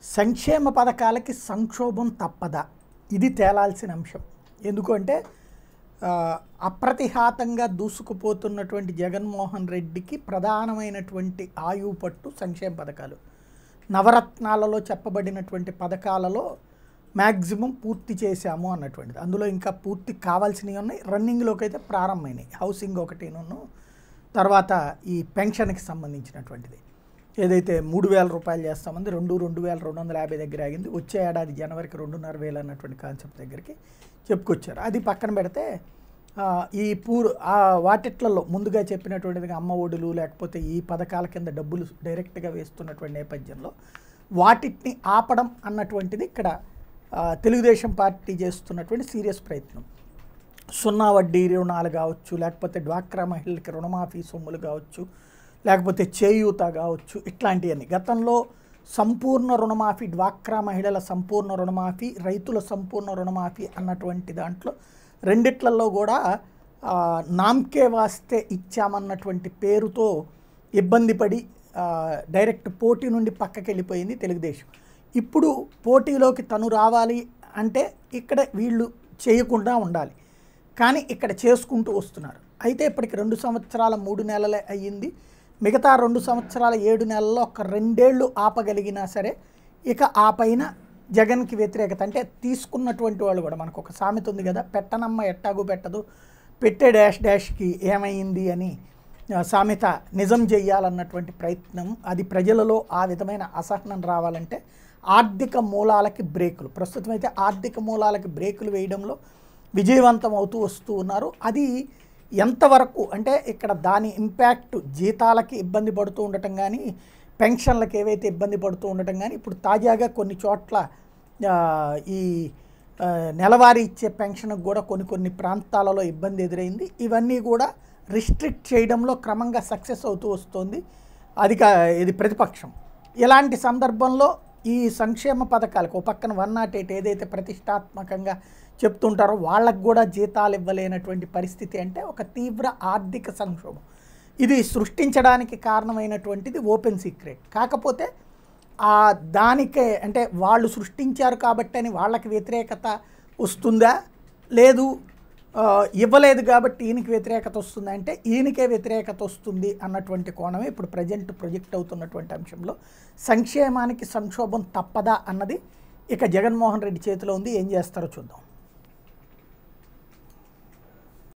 సంక్షేమ పథకాలకి సంక్షోభం తప్పదా ఇది తేలాల్సిన అంశం ఎందుకంటే ఆ, అప్రతిహాతంగా దూసుకుపోతున్నటువంటి జగన్మోహన్ రెడ్డికి ప్రధానమైనటువంటి ఆయువు పట్టు సంక్షేమ పథకాలు నవరత్నాలలో చెప్పబడినటువంటి పథకాలలో మ్యాక్సిమం పూర్తి చేశాము అన్నటువంటిది అందులో ఇంకా పూర్తి కావాల్సినవి ఉన్నాయి రన్నింగ్లోకి అయితే ప్రారంభమైనాయి హౌసింగ్ ఒకటిను తర్వాత ఈ పెన్షన్కి సంబంధించినటువంటిది ఏదైతే మూడు వేల రూపాయలు చేస్తామంది రెండు రెండు వేల రెండు వందల యాభై దగ్గర ఆగింది వచ్చే ఏడాది జనవరికి రెండున్నర వేలు అన్నటువంటి కాన్సెప్ట్ దగ్గరికి చెప్పుకొచ్చారు అది పక్కన పెడితే ఆ, ఈ పూర్ ఆ వాటిట్లలో ముందుగా చెప్పినటువంటిదిగా అమ్మ ఒడులు లేకపోతే ఈ పథకాల కింద డబ్బులు డైరెక్ట్గా వేస్తున్నటువంటి నేపథ్యంలో వాటిని ఆపడం అన్నటువంటిది ఇక్కడ ఆ, తెలుగుదేశం పార్టీ చేస్తున్నటువంటి సీరియస్ ప్రయత్నం సున్నా వడ్డీ రుణాలు కావచ్చు లేకపోతే డ్వాక్రా మహిళలకి రుణమాఫీ సొమ్ములు కావచ్చు లేకపోతే చేయూత కావచ్చు ఇట్లాంటివన్నీ గతంలో సంపూర్ణ రుణమాఫీ డ్వాక్రా మహిళల సంపూర్ణ రుణమాఫీ రైతుల సంపూర్ణ రుణమాఫీ అన్నటువంటి దాంట్లో రెండిట్లలో కూడా ఆ, నామ్కే వాస్తే ఇచ్చామన్నటువంటి పేరుతో ఇబ్బంది పడి ఆ, డైరెక్ట్ పోటీ నుండి పక్కకి వెళ్ళిపోయింది తెలుగుదేశం ఇప్పుడు పోటీలోకి తను రావాలి అంటే ఇక్కడ వీళ్ళు చేయకుండా ఉండాలి కానీ ఇక్కడ చేసుకుంటూ వస్తున్నారు అయితే ఇప్పటికి రెండు సంవత్సరాల మూడు నెలలే అయ్యింది మిగతా రెండు సంవత్సరాల ఏడు నెలల్లో ఒక రెండేళ్ళు ఆపగలిగినా సరే ఇక ఆ పైన జగన్కి వ్యతిరేకత అంటే తీసుకున్నటువంటి వాళ్ళు కూడా మనకు ఒక సామెత ఉంది కదా పెట్టనమ్మ ఎట్టాగు పెట్టదు పెట్టే డాష్ డాష్కి ఏమైంది అని ఆ, సామెత నిజం చెయ్యాలన్నటువంటి ప్రయత్నం అది ప్రజలలో ఆ విధమైన అసహనం రావాలంటే ఆర్థిక మూలాలకి బ్రేకులు ప్రస్తుతం అయితే ఆర్థిక మూలాలకి బ్రేకులు వేయడంలో విజయవంతం అవుతూ వస్తూ ఉన్నారు అది ఎంతవరకు అంటే ఇక్కడ దాని ఇంపాక్ట్ జీతాలకి ఇబ్బంది పడుతూ ఉండటం కానీ పెన్షన్లకు ఏవైతే ఇబ్బంది పడుతూ ఉండటం కానీ ఇప్పుడు తాజాగా కొన్ని చోట్ల ఆ, ఈ ఆ, నెలవారీ ఇచ్చే పెన్షన్కి కూడా కొన్ని కొన్ని ప్రాంతాలలో ఇబ్బంది ఎదురైంది ఇవన్నీ కూడా రిస్ట్రిక్ట్ చేయడంలో క్రమంగా సక్సెస్ అవుతూ వస్తుంది అది కా ఇది ప్రతిపక్షం ఇలాంటి సందర్భంలో ఈ సంక్షేమ పథకాలకు ఓ పక్కన వన్ నాట్ ఎయిట్ ఏదైతే ప్రతిష్టాత్మకంగా చెప్తుంటారో వాళ్ళకు కూడా జీతాలు ఇవ్వలేనటువంటి పరిస్థితి అంటే ఒక తీవ్ర ఆర్థిక సంక్షోభం ఇది సృష్టించడానికి కారణమైనటువంటిది ఓపెన్ సీక్రెట్ కాకపోతే ఆ దానికే అంటే వాళ్ళు సృష్టించారు కాబట్టి అని వాళ్ళకి వ్యతిరేకత వస్తుందా లేదు ఆ, ఇవ్వలేదు కాబట్టి ఈయనకి వ్యతిరేకత వస్తుంది అంటే ఈయనకే వ్యతిరేకత వస్తుంది అన్నటువంటి కోణమే ఇప్పుడు ప్రజెంట్ ప్రొజెక్ట్ అవుతున్నటువంటి అంశంలో సంక్షేమానికి సంక్షోభం తప్పదా అన్నది ఇక జగన్మోహన్ రెడ్డి చేతిలో ఉంది ఏం చేస్తారో చూద్దాం